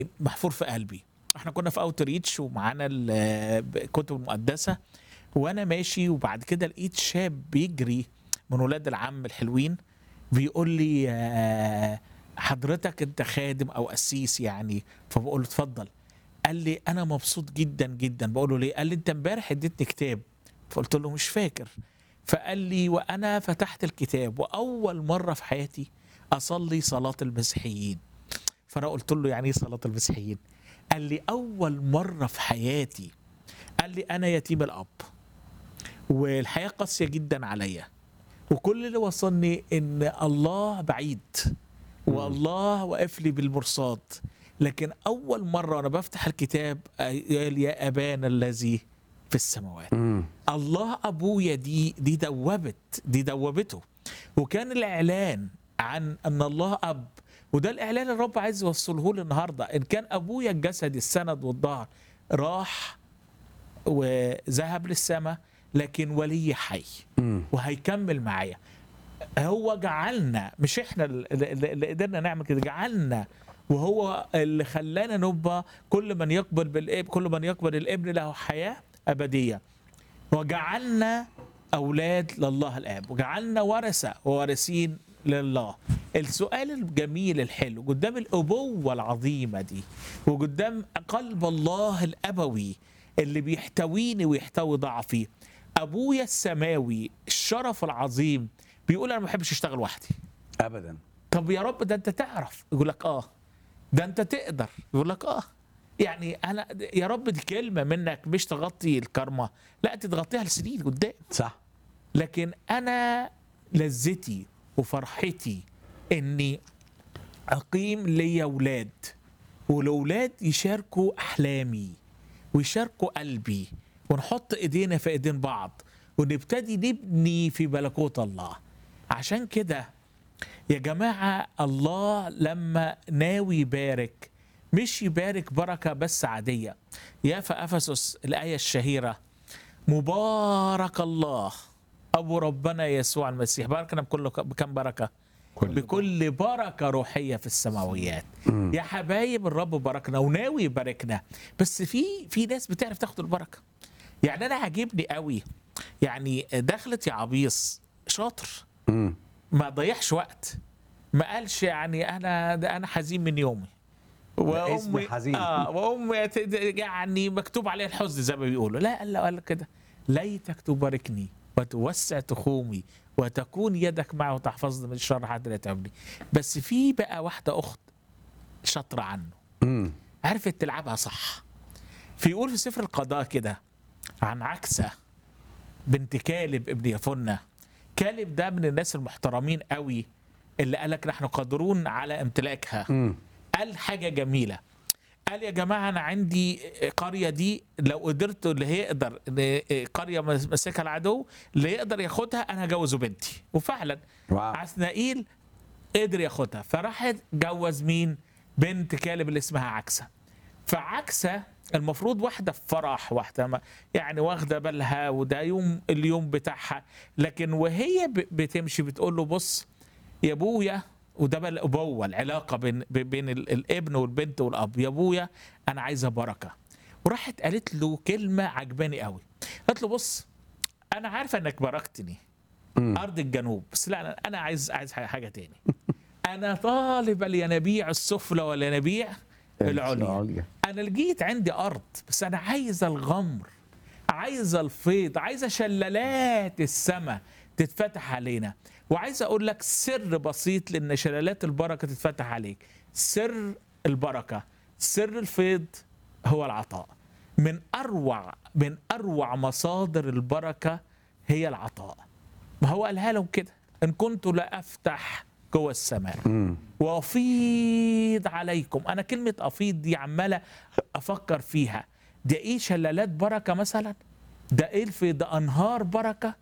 محفور في قلبي احنا كنا في اوت ريتش ومعانا الكتب المقدسه وانا ماشي وبعد كده لقيت شاب بيجري من ولاد العم الحلوين بيقول لي آه، حضرتك انت خادم او قسيس يعني فبقول له اتفضل قال لي انا مبسوط جدا جدا بقول له ليه قال لي انت امبارح اديتني كتاب فقلت له مش فاكر فقال لي وانا فتحت الكتاب واول مره في حياتي اصلي صلاه المسيحيين فانا قلت له يعني ايه صلاه المسيحيين قال لي اول مره في حياتي قال لي انا يتيم الاب والحياه قاسيه جدا عليا وكل اللي وصلني ان الله بعيد والله واقف لي بالمرصاد لكن اول مره انا بفتح الكتاب قال يا ابانا الذي في السماوات مم. الله ابويا دي دي دوبت دي دوبته وكان الاعلان عن ان الله اب وده الاعلان اللي الرب عايز يوصله لي النهارده ان كان ابويا الجسد السند والظهر راح وذهب للسماء لكن ولي حي مم. وهيكمل معايا هو جعلنا مش احنا اللي اللي قدرنا نعمل كده جعلنا وهو اللي خلانا نبقى كل من يقبل بالابن كل من يقبل الابن له حياه ابديه وجعلنا اولاد لله الاب وجعلنا ورثه ووارثين لله السؤال الجميل الحلو قدام الابوه العظيمه دي وقدام قلب الله الابوي اللي بيحتويني ويحتوي ضعفي ابويا السماوي الشرف العظيم بيقول انا ما بحبش اشتغل وحدي ابدا طب يا رب ده انت تعرف يقول لك اه ده انت تقدر يقول لك اه يعني انا يا رب دي كلمه منك مش تغطي الكرمه لا انت تغطيها لسنين قدام صح لكن انا لذتي وفرحتي اني اقيم لي اولاد والاولاد يشاركوا احلامي ويشاركوا قلبي ونحط ايدينا في ايدين بعض ونبتدي نبني في ملكوت الله عشان كده يا جماعه الله لما ناوي يبارك مش يبارك بركه بس عاديه يا في افسس الايه الشهيره مبارك الله ابو ربنا يسوع المسيح باركنا بكل بكم بركه كل بكل بركه روحيه في السماويات يا حبايب الرب باركنا وناوي يباركنا بس في في ناس بتعرف تاخد البركه يعني انا عاجبني قوي يعني دخلت يا عبيص شاطر مم. ما ضيعش وقت ما قالش يعني انا ده انا حزين من يومي اسم حزين. اه وامي يت- يعني مكتوب عليها الحزن زي ما بيقولوا لا قال له- قال له كده ليتك تباركني وتوسع تخومي وتكون يدك معه وتحفظني من الشر حتى لا يتعبني بس في بقى واحده اخت شاطره عنه مم. عرفت تلعبها صح فيقول في سفر القضاء كده عن عكسة بنت كالب ابن يفنة كالب ده من الناس المحترمين قوي اللي قالك نحن قادرون على امتلاكها مم. قال حاجة جميلة قال يا جماعة أنا عندي قرية دي لو قدرت اللي هيقدر إن قرية ماسكها العدو اللي يقدر ياخدها أنا هجوزه بنتي وفعلا واو عسنائيل قدر ياخدها فراح جوز مين بنت كالب اللي اسمها عكسة فعكسة المفروض واحدة في فرح واحدة ما يعني واخدة بالها وده يوم اليوم بتاعها لكن وهي ب- بتمشي بتقول له بص يا ابويا وده بقى الابوه العلاقه بين ب- بين ال- الابن والبنت والاب يا ابويا انا عايزه بركه وراحت قالت له كلمه عجباني قوي قالت له بص انا عارفه انك باركتني مم. ارض الجنوب بس لا انا انا عايز عايز حاجه حاجة تاني انا طالب الينابيع السفلى والينابيع العليا العليا. انا لقيت عندي ارض بس انا عايز الغمر عايز الفيض عايز شلالات السماء تتفتح علينا وعايز اقول لك سر بسيط لان شلالات البركه تتفتح عليك سر البركه سر الفيض هو العطاء من اروع من اروع مصادر البركه هي العطاء ما هو قالها لهم كده ان كنت لا افتح جوه السماء مم. وافيض عليكم انا كلمه افيض دي عماله افكر فيها ده ايه شلالات بركه مثلا ده ايه الفيض ده انهار بركه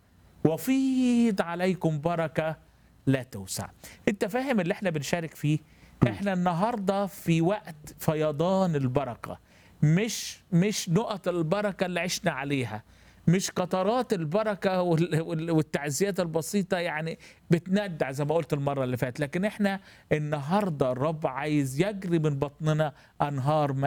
وافيض عليكم بركه لا توسع انت فاهم اللي احنا بنشارك فيه احنا النهارده في وقت فيضان البركه مش مش نقط البركه اللي عشنا عليها مش قطرات البركه وال- وال- والتعزيات البسيطه يعني بتندع زي ما قلت المره اللي فاتت لكن احنا النهارده الرب عايز يجري من بطننا انهار ماء